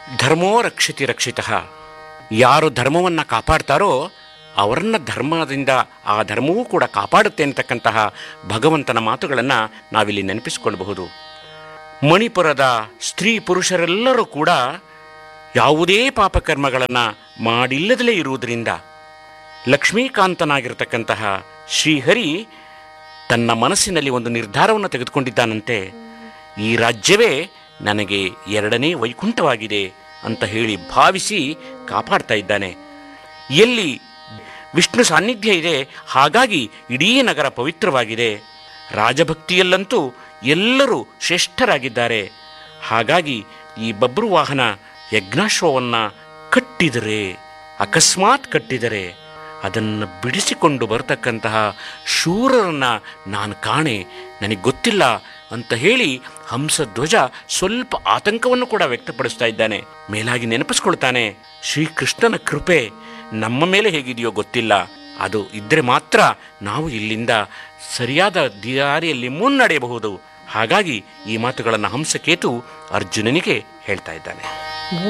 ಧರ್ಮೋ ರಕ್ಷತಿ ರಕ್ಷಿತ ಯಾರು ಧರ್ಮವನ್ನು ಕಾಪಾಡ್ತಾರೋ ಅವರನ್ನ ಧರ್ಮದಿಂದ ಆ ಧರ್ಮವೂ ಕೂಡ ಕಾಪಾಡುತ್ತೆ ಅಂತಕ್ಕಂತಹ ಭಗವಂತನ ಮಾತುಗಳನ್ನು ನಾವಿಲ್ಲಿ ನೆನಪಿಸಿಕೊಳ್ಳಬಹುದು ಮಣಿಪುರದ ಸ್ತ್ರೀ ಪುರುಷರೆಲ್ಲರೂ ಕೂಡ ಯಾವುದೇ ಪಾಪಕರ್ಮಗಳನ್ನು ಮಾಡಿಲ್ಲದಲೇ ಇರುವುದರಿಂದ ಲಕ್ಷ್ಮೀಕಾಂತನಾಗಿರತಕ್ಕಂತಹ ಶ್ರೀಹರಿ ತನ್ನ ಮನಸ್ಸಿನಲ್ಲಿ ಒಂದು ನಿರ್ಧಾರವನ್ನು ತೆಗೆದುಕೊಂಡಿದ್ದಾನಂತೆ ಈ ರಾಜ್ಯವೇ ನನಗೆ ಎರಡನೇ ವೈಕುಂಠವಾಗಿದೆ ಅಂತ ಹೇಳಿ ಭಾವಿಸಿ ಕಾಪಾಡ್ತಾ ಇದ್ದಾನೆ ಎಲ್ಲಿ ವಿಷ್ಣು ಸಾನ್ನಿಧ್ಯ ಇದೆ ಹಾಗಾಗಿ ಇಡೀ ನಗರ ಪವಿತ್ರವಾಗಿದೆ ರಾಜಭಕ್ತಿಯಲ್ಲಂತೂ ಎಲ್ಲರೂ ಶ್ರೇಷ್ಠರಾಗಿದ್ದಾರೆ ಹಾಗಾಗಿ ಈ ಬಬ್ರು ವಾಹನ ಯಜ್ಞಾಶ್ವವನ್ನು ಕಟ್ಟಿದರೆ ಅಕಸ್ಮಾತ್ ಕಟ್ಟಿದರೆ ಅದನ್ನು ಬಿಡಿಸಿಕೊಂಡು ಬರತಕ್ಕಂತಹ ಶೂರರನ್ನ ನಾನು ಕಾಣೆ ನನಗೆ ಗೊತ್ತಿಲ್ಲ ಅಂತ ಹೇಳಿ ಹಂಸಧ್ವಜ ಸ್ವಲ್ಪ ಆತಂಕವನ್ನು ಕೂಡ ವ್ಯಕ್ತಪಡಿಸ್ತಾ ಇದ್ದಾನೆ ಮೇಲಾಗಿ ನೆನಪಿಸ್ಕೊಳ್ತಾನೆ ಶ್ರೀಕೃಷ್ಣನ ಕೃಪೆ ನಮ್ಮ ಮೇಲೆ ಹೇಗಿದೆಯೋ ಗೊತ್ತಿಲ್ಲ ಅದು ಇದ್ರೆ ಮಾತ್ರ ನಾವು ಇಲ್ಲಿಂದ ಸರಿಯಾದ ದಾರಿಯಲ್ಲಿ ಮುನ್ನಡೆಯಬಹುದು ಹಾಗಾಗಿ ಈ ಮಾತುಗಳನ್ನು ಹಂಸಕೇತು ಅರ್ಜುನನಿಗೆ ಹೇಳ್ತಾ ಇದ್ದಾನೆ